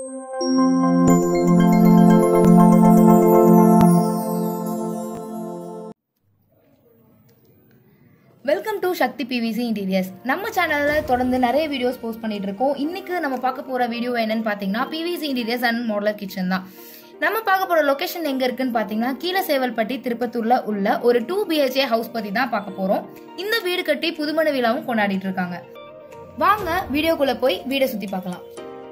welcome to Shakti PVC interiors நம்ம சேனலில் தொடர்ந்து நிறைய வீடியோஸ் போஸ்ட் பண்ணிட்டு இருக்கோம் இன்னைக்கு நம்ம பார்க்க போற வீடியோ என்னன்னு பார்த்தீங்கன்னா PVC interiors and modular kitchen தான் நம்ம பார்க்க போற லொகேஷன் எங்க இருக்குன்னு பார்த்தீங்கன்னா கீழ சேவல்பட்டி திருப்பத்தூர்ல உள்ள ஒரு டூ பிஹெச்ஏ ஹவுஸ் பத்தி தான் பார்க்க போறோம் இந்த வீடு கட்டி புதுமண விழாவும் கொண்டாடிட்டு இருக்காங்க வாங்க வீடியோக்குள்ள போய் வீடை சுத்தி பார்க்கலாம்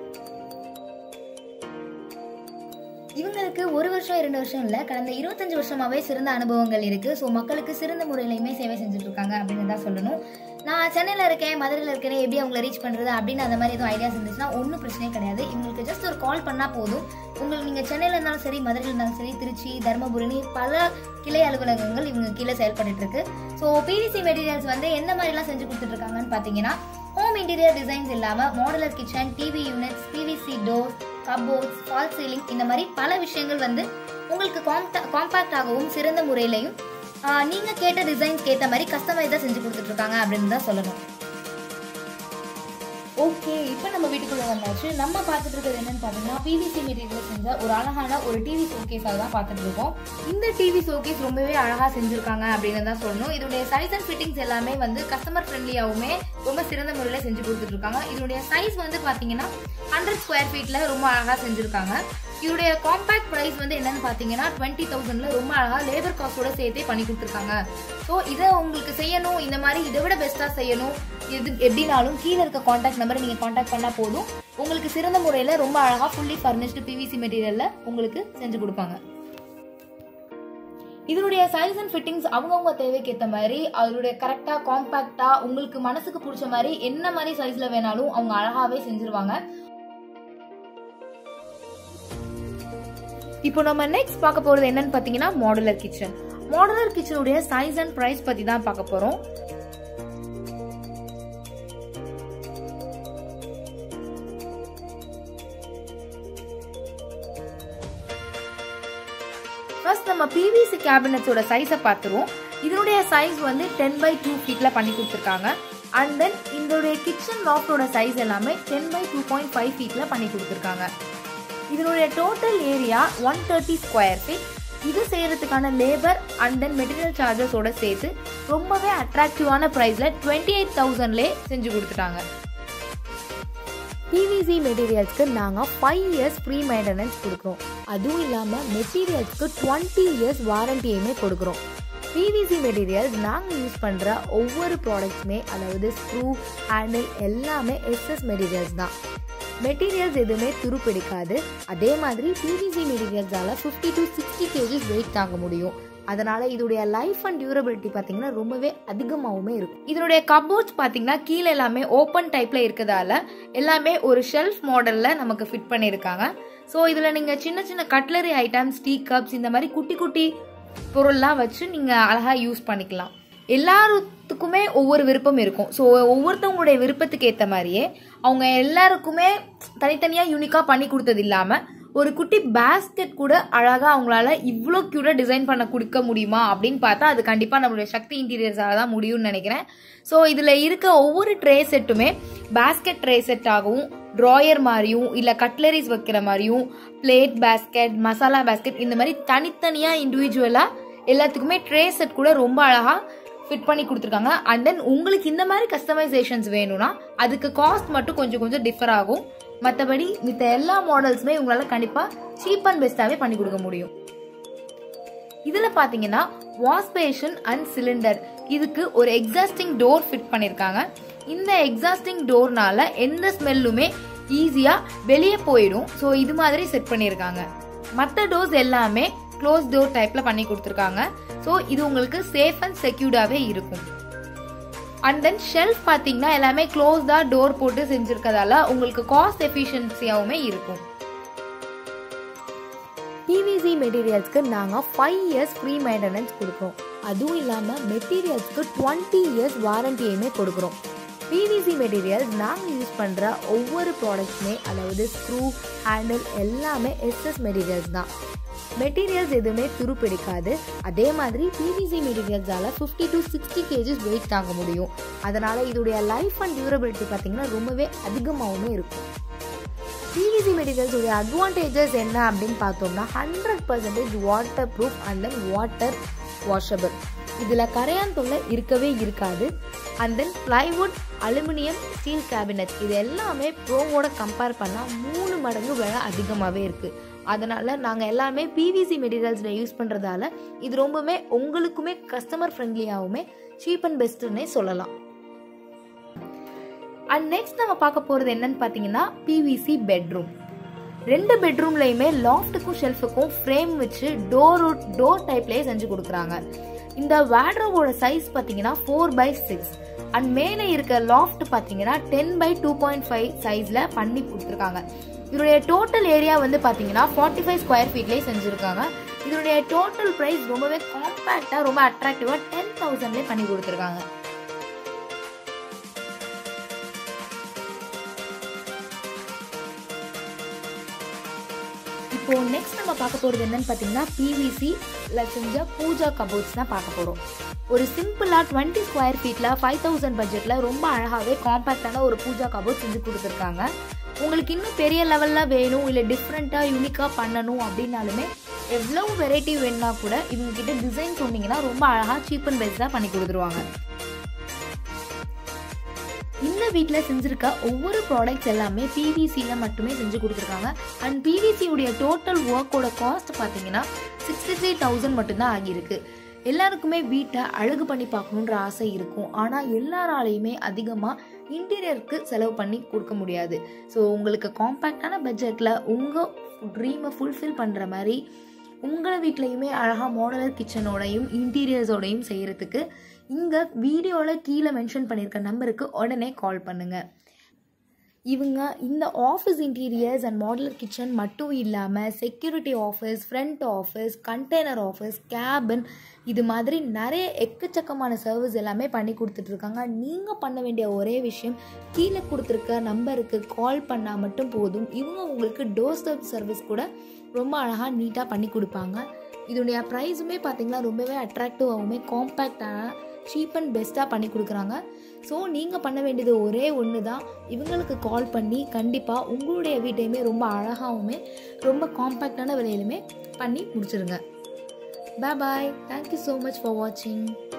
இவங்களுக்கு ஒரு வருஷம் இரண்டு வருஷம் இல்ல கடந்த இருபத்தஞ்சு வருஷமாவே சிறந்த அனுபவங்கள் இருக்கு ஸோ மக்களுக்கு சிறந்த முறையிலையுமே சேவை செஞ்சுட்டு இருக்காங்க அப்படின்னு தான் சொல்லணும் நான் சென்னையில் இருக்கேன் மதுரையில் இருக்கேன் எப்படி அவங்கள ரீச் பண்ணுறது அப்படின்னு அந்த மாதிரி எதுவும் ஐடியாஸ் இருந்துச்சுன்னா ஒன்றும் பிரச்சனையே கிடையாது இவங்களுக்கு ஜஸ்ட் ஒரு கால் பண்ணால் போதும் உங்களுக்கு நீங்கள் சென்னையில் இருந்தாலும் சரி மதுரையில் இருந்தாலும் சரி திருச்சி தருமபுரினி பல கிளை அலுவலகங்கள் இவங்க கீழே செயல்பட்டு இருக்கு ஸோ பிவிசி மெட்டீரியல்ஸ் வந்து என்ன மாதிரிலாம் செஞ்சு கொடுத்துட்டு இருக்காங்கன்னு பார்த்தீங்கன்னா ஹோம் இன்டீரியர் டிசைன்ஸ் இல்லாமல் modular kitchen TV units PVC doors cupboards fall ceiling இந்த மாதிரி பல விஷயங்கள் வந்து உங்களுக்கு காம்பாக்டாகவும் சிறந்த முறையிலையும் ஆஹ், நீங்க கேட்ட டிசைன்ஸ் ஏற்ற மாதிரி கஸ்டமைஸாக செஞ்சு கொடுத்துட்டு இருக்காங்க அப்படின்னு தான் சொல்லணும் ஓகே இப்போ நம்ம வீட்டுக்குள்ள வந்தாச்சு நம்ம பார்த்துட்டு இருக்கிறது என்னன்னு பார்த்தீங்கன்னா பிவிசி மெட்டீரியல் செஞ்ச ஒரு அழகான ஒரு டிவி ஷோகேஸாக தான் பார்த்துட்டு இருக்கோம் இந்த டிவி ஷோகேஸ் ரொம்பவே அழகாக செஞ்சுருக்காங்க அப்படின்னு தான் சொல்லணும் இதோடைய சைஸ் அண்ட் ஃபிட்டிங்ஸ் எல்லாமே வந்து கஸ்டமர் ஃப்ரெண்ட்லியாகவுமே ரொம்ப சிறந்த முறையில் செஞ்சு கொடுத்துட்டு இருக்காங்க இதோடைய சைஸ் வந்து பார்த்தீங்கன்னா ஹண்ட்ரட் ஸ்கொயர் ஃபீட்டில் ரொம்ப அழகாக செஞ்சுருக்காங்க இதோடைய காம்பேக்ட் ப்ரைஸ் வந்து என்னன்னு பார்த்தீங்கன்னா டுவெண்ட்டி தௌசண்ட்ல ரொம்ப அழகாக லேபர் காஸ்டோட சேர்த்தே பண்ணி கொடுத்துருக்காங்க ஸோ இதை உங்களுக்கு செய்யணும் இந்த மாதிரி இதை விட பெஸ்ட்டாக செய்யணும் எது எப்படினாலும் கீழே இருக்க காண்டாக்ட் நம்பரை நீங்கள் காண்டாக்ட் பண்ணால் போதும் உங்களுக்கு சிறந்த முறையில் ரொம்ப அழகாக ஃபுல்லி ஃபர்னிஷ்டு பிவிசி மெட்டீரியலில் உங்களுக்கு செஞ்சு கொடுப்பாங்க இதனுடைய சைஸ் அண்ட் ஃபிட்டிங்ஸ் அவங்கவுங்க தேவைக்கு ஏற்ற மாதிரி அதனுடைய கரெக்டாக காம்பேக்டாக உங்களுக்கு மனசுக்கு பிடிச்ச மாதிரி என்ன மாதிரி சைஸில் வேணாலும் அவங்க அழகாகவே செஞ்சுருவாங்க இப்போ நம்ம நெக்ஸ்ட் பார்க்க போறது என்னன்னு பார்த்தீங்கன்னா மாடுலர் கிச்சன் மாடுலர் கிச்சனுடைய சைஸ் அண்ட் பிரைஸ் பத்தி தான் பார்க்க போறோம் ஃபர்ஸ்ட் நம்ம பிவிசி கேபினட்ஸோட சைஸை பார்த்துருவோம் இதனுடைய சைஸ் வந்து டென் பை டூ ஃபீட்ல பண்ணி கொடுத்துருக்காங்க அண்ட் தென் இதனுடைய கிச்சன் லாஃப்டோட சைஸ் எல்லாமே ten by two point five ஃபீட்ல பண்ணி கொடுத்துருக்காங்க இதனுடைய total area one thirty square feet இது செய்யறதுக்கான லேபர் அண்ட் தென் மெட்டீரியல் சார்ஜஸோட சேர்த்து ரொம்பவே அட்ராக்டிவான ப்ரைஸ்ல டுவெண்ட்டி எயிட் தௌசண்ட்லேயே செஞ்சு கொடுத்துட்டாங்க பிவிசி மெட்டீரியல்ஸ்க்கு நாங்கள் ஃபைவ் இயர்ஸ் ஃப்ரீ மெயின்டெனன்ஸ் கொடுக்குறோம் அதுவும் இல்லாமல் மெட்டீரியல்ஸ்க்கு டுவெண்ட்டி இயர்ஸ் வாரண்டியுமே கொடுக்குறோம் பிவிசி மெட்டீரியல்ஸ் நாங்கள் யூஸ் பண்ணுற ஒவ்வொரு ப்ராடக்ட்ஸுமே அதாவது ஸ்க்ரூ ஹேண்டில் எல்லாமே எஸ்எஸ் மெட்டீரியல்ஸ் தான் மெட்டீரியல்ஸ் எதுவுமே துருப்பிடிக்காது அதே மாதிரி பிவிசி மெட்டீரியல்ஸால் fifty to sixty KGs weight தாங்க முடியும் அதனால இதோடைய லைஃப் அண்ட் டியூரபிலிட்டி பார்த்தீங்கன்னா ரொம்பவே அதிகமாகவுமே இருக்கும் இதனுடைய கபோர்ட்ஸ் பார்த்தீங்கன்னா கீழே எல்லாமே ஓப்பன் டைப்ல இருக்கிறதால எல்லாமே ஒரு ஷெல்ஃப் மாடல்ல நமக்கு ஃபிட் பண்ணியிருக்காங்க ஸோ இதில் நீங்கள் சின்ன சின்ன கட்லரி ஐட்டம்ஸ் டீ கப்ஸ் இந்த மாதிரி குட்டி குட்டி பொருள்லாம் வச்சு நீங்கள் அழகாக யூஸ் பண்ணிக்கலாம் எல்லாத்துக்குமே ஒவ்வொரு விருப்பம் இருக்கும் ஸோ ஒவ்வொருத்தவங்களுடைய விருப்பத்துக்கு ஏற்ற மாதிரியே அவங்க எல்லாருக்குமே தனித்தனியாக யூனிக்காக பண்ணி கொடுத்தது இல்லாமல் ஒரு குட்டி பேஸ்கெட் கூட அழகாக அவங்களால இவ்வளோ க்யூட்டாக டிசைன் பண்ண கொடுக்க முடியுமா அப்படின்னு பார்த்தா அது கண்டிப்பாக நம்மளுடைய சக்தி இன்டீரியர்ஸாக தான் முடியும்னு நினைக்கிறேன் ஸோ இதில் இருக்க ஒவ்வொரு ட்ரே செட்டுமே பேஸ்கெட் ட்ரே செட் ஆகவும் ட்ராயர் மாதிரியும் இல்லை கட்லரிஸ் வைக்கிற மாதிரியும் பிளேட் பேஸ்கெட் மசாலா பேஸ்கெட் இந்த மாதிரி தனித்தனியாக இண்டிவிஜுவலாக எல்லாத்துக்குமே ட்ரே செட் கூட ரொம்ப அழகாக ஃபிட் பண்ணி கொடுத்துருக்காங்க அண்ட் தென் உங்களுக்கு இந்த மாதிரி கஸ்டமைசேஷன்ஸ் வேணும்னா அதுக்கு காஸ்ட் மட்டும் கொஞ்சம் கொஞ்சம் டிஃபர் ஆகும் மற்றபடி மித்த எல்லா மாடல்ஸுமே உங்களால் கண்டிப்பாக சீப் அண்ட் பெஸ்ட்டாகவே பண்ணி கொடுக்க முடியும் இதில் பார்த்தீங்கன்னா வாஷ் பேஷன் அண்ட் சிலிண்டர் இதுக்கு ஒரு எக்ஸாஸ்டிங் டோர் ஃபிட் பண்ணியிருக்காங்க இந்த எக்ஸாஸ்டிங் டோர்னால எந்த ஸ்மெல்லுமே ஈஸியாக வெளியே போயிடும் ஸோ இது மாதிரி செட் பண்ணியிருக்காங்க மற்ற டோர்ஸ் எல்லாமே க்ளோஸ் டோர் டைப்பில் பண்ணி கொடுத்துருக்காங்க ஸோ இது உங்களுக்கு சேஃப் அண்ட் செக்யூர்டாகவே இருக்கும் அண்ட் தென் ஷெல்ஃப் பார்த்தீங்கன்னா எல்லாமே க்ளோஸ்டாக டோர் போட்டு செஞ்சுருக்கதால உங்களுக்கு காஸ்ட் எஃபிஷியன்சியாகவுமே இருக்கும் பிவிசி மெட்டீரியல்ஸ்க்கு நாங்கள் ஃபைவ் இயர்ஸ் ஃப்ரீ மெயின்டெனன்ஸ் கொடுக்குறோம் அதுவும் இல்லாமல் மெட்டீரியல்ஸ்க்கு டுவெண்ட்டி இயர்ஸ் வாரண்டியுமே கொடுக்குறோம் பிவிசி மெட்டீரியல்ஸ் நாங்கள் யூஸ் பண்ணுற ஒவ்வொரு ப்ராடக்ட்ஸுமே அதாவது ஸ்க்ரூ ஹேண்டில் எல்லாமே எஸ்எஸ் மெட்டீரியல்ஸ் தான் மெட்டீரியல்ஸ் எதுவுமே துருப்பிடிக்காது அதே மாதிரி பிவிசி மெட்டீரியல்ஸால் fifty to sixty KGs weight தாங்க முடியும் அதனால் இதோடைய லைஃப் அண்ட் டியூரபிலிட்டி பார்த்தீங்கன்னா ரொம்பவே அதிகமாகவுமே இருக்கும் பிவிசி மெட்டீரியல்ஸுடைய அட்வான்டேஜஸ் என்ன அப்படின்னு பார்த்தோம்னா hundred percentage water proof and then water washable இதில் கரையான் தொல்லை இருக்கவே இருக்காது and then plywood aluminium steel cabinet இது எல்லாமே ப்ரோவோட கம்பேர் பண்ணால் மூணு மடங்கு விலை அதிகமாகவே இருக்குது அதனால் நாங்கள் எல்லாமே பிவிசி மெட்டீரியல்ஸில் யூஸ் பண்ணுறதால இது ரொம்பவுமே உங்களுக்குமே கஸ்டமர் ஃப்ரெண்ட்லியாகவுமே சீப் அண்ட் பெஸ்ட்டுன்னே சொல்லலாம் அண்ட் நெக்ஸ்ட் நம்ம பார்க்க போகிறது என்னன்னு பார்த்தீங்கன்னா பிவிசி பெட்ரூம் ரெண்டு பெட்ரூம்லையுமே லாஃப்ட்டுக்கும் ஷெல்ஃபுக்கும் ஃப்ரேம் வச்சு டோர் டோர் டைப்லேயே செஞ்சு கொடுக்குறாங்க இந்த வேட்ரோவோட சைஸ் பார்த்தீங்கன்னா ஃபோர் பை சிக்ஸ் அண்ட் மேலே இருக்க லாஃப்ட் பார்த்தீங்கன்னா ten by two point five சைஸில் பண்ணி கொடுத்துருக்காங்க இதனுடைய டோட்டல் ஏரியா வந்து பார்த்தீங்கன்னா ஃபார்ட்டி ஃபைவ் ஸ்கொயர் ஃபீட்லேயே செஞ்சுருக்காங்க இதனுடைய டோட்டல் ப்ரைஸ் ரொம்பவே காம்பேக்டாக ரொம்ப அட்ராக்டிவாக டென் தௌசண்ட்லேயே பண்ணி கொடுத்துருக்காங்க இப்போ நெக்ஸ்ட் நம்ம பார்க்க போகிறது என்னன்னு பார்த்தீங்கன்னா பிவிசியில் செஞ்ச பூஜா கபோர்ட்ஸ் தான் பார்க்க போகிறோம் ஒரு சிம்பிளாக டுவெண்ட்டி ஸ்கொயர் ஃபீட்டில் ஃபைவ் தௌசண்ட் பட்ஜெட்டில் ரொம்ப அழகாகவே காம்பேக்டான ஒரு பூஜா கபோர்ட் செஞ்சு கொடுத்துருக்காங்க உங்களுக்கு இன்னும் பெரிய லெவலில் வேணும் இல்லை டிஃப்ரெண்ட்டாக யூனிக்காக பண்ணணும் அப்படின்னாலுமே எவ்வளோ வெரைட்டி வேணும்னா கூட இவங்க கிட்ட டிசைன் சொன்னீங்கன்னா ரொம்ப அழகாக சீப் அண்ட் பெஸ்ட்டாக பண்ணி கொடுத்துருவாங்க இந்த வீட்டில் செஞ்சுருக்க ஒவ்வொரு ப்ராடக்ட்ஸ் எல்லாமே பிவிசியில் மட்டுமே செஞ்சு கொடுத்துருக்காங்க அண்ட் பிவிசியுடைய டோட்டல் ஒர்க்கோட காஸ்ட் பார்த்தீங்கன்னா சிக்ஸ்டி த்ரீ தௌசண்ட் மட்டும்தான் ஆகியிருக்கு எல்லாருக்குமே வீட்டை அழகு பண்ணி பார்க்கணுன்ற ஆசை இருக்கும் ஆனால் எல்லாராலையுமே அதிகமாக இன்டீரியருக்கு செலவு பண்ணி கொடுக்க முடியாது ஸோ உங்களுக்கு காம்பேக்டான பட்ஜெட்டில் உங்கள் ட்ரீமை ஃபுல்ஃபில் பண்ணுற மாதிரி உங்கள் வீட்லேயுமே அழகாக மாடலர் கிச்சனோடையும் இன்டீரியர்ஸோடையும் செய்கிறதுக்கு இங்கே வீடியோவில் கீழே மென்ஷன் பண்ணியிருக்க நம்பருக்கு உடனே கால் பண்ணுங்கள் இவங்க இந்த office interiors and modular kitchen மட்டும் இல்லாமல் security office front office container office cabin இது மாதிரி நிறைய எக்கச்சக்கமான சர்வீஸ் எல்லாமே பண்ணி கொடுத்துட்ருக்காங்க நீங்கள் பண்ண வேண்டிய ஒரே விஷயம் கீழே கொடுத்துருக்க நம்பருக்கு கால் பண்ணால் மட்டும் போதும் இவங்க உங்களுக்கு டோர் ஸ்டெப் சர்வீஸ் கூட ரொம்ப அழகாக நீட்டாக பண்ணி கொடுப்பாங்க இதோடைய ப்ரைஸுமே பார்த்தீங்கன்னா ரொம்பவே அட்ராக்டிவாகவுமே காம்பேக்டான சீப் அண்ட் பெஸ்ட்டாக பண்ணி கொடுக்குறாங்க ஸோ நீங்கள் பண்ண வேண்டியது ஒரே ஒன்று தான் இவங்களுக்கு கால் பண்ணி கண்டிப்பாக உங்களுடைய வீட்டையுமே ரொம்ப அழகாகவுமே ரொம்ப காம்பேக்டான விலையிலுமே பண்ணி முடிச்சிருங்க bye bye thank you so much for வாட்சிங்